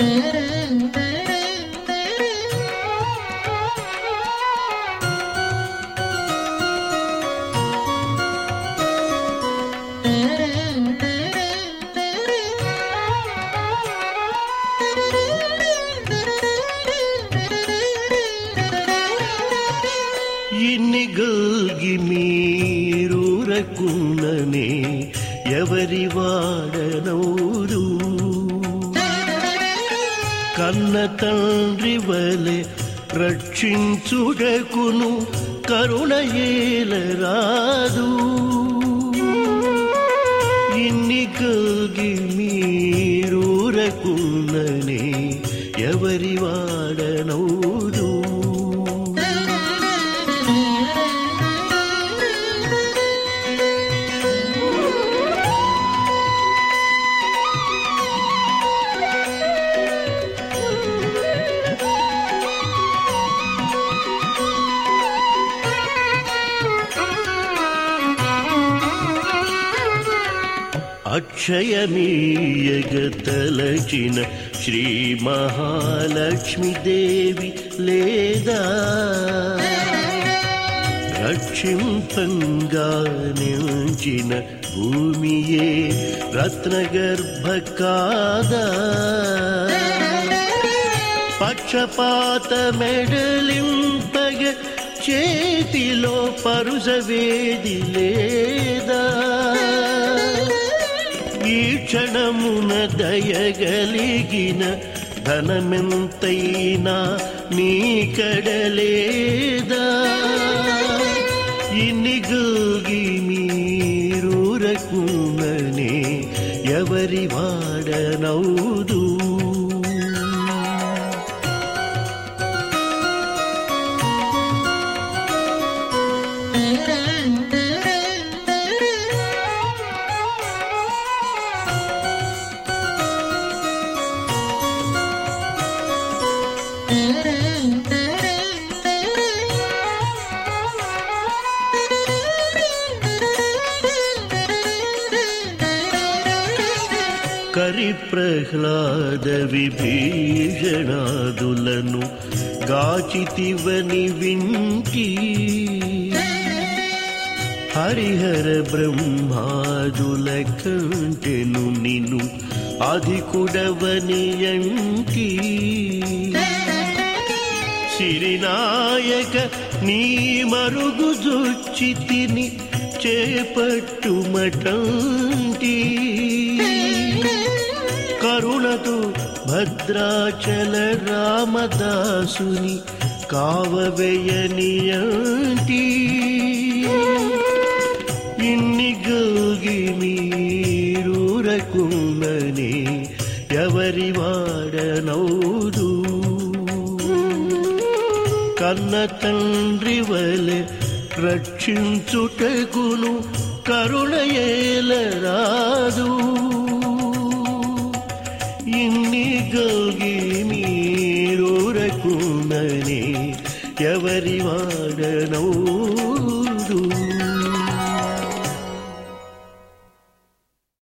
ఇన్ని గల్గి మీరూరకున్ననే ఎవరి వాడనౌరు కన్న తండ్రి వలె రక్షించుటకును కరుణ ఏలరాదు ఇన్ని కల్గి మీరూరకున్ననే ఎవరి వాడనౌదు అక్షయమీయగ తలచిన శ్రీ మహాలక్ష్మి దేవి లేదా రక్షింపంగా నిలిచిన భూమియే రత్నగర్భ కాదా పక్షపాత మెడలింపగ చేతిలో పరుసవేది లేదా ఈ క్షణమున దయగలిగిన ధనమెంతైనా నీ కడలేదా ఇన్ని గోగి మీరూరకుననే ఎవరి వాడనౌదు కరి ప్రహ్లాద విభీషణాదులను గాచితివని వింటి హరిహర బ్రహ్మాదుల కంటెను నిను అధికుడవని ఎంకి సిరినాయక నీ మరుగు జొచ్చితిని చేపట్టుమటంటి కరుణతో భద్రాచల రామదాసుని కావవేయనియంటి ఇన్ని గోగి మీరూరకున్ననే ఎవరి వాడనౌదు కన్న తండ్రి వలె రక్షించుటకును కరుణయేలరాదు ఇన్ని గోగి మీరూరకుననే ఎవరి వాడనౌ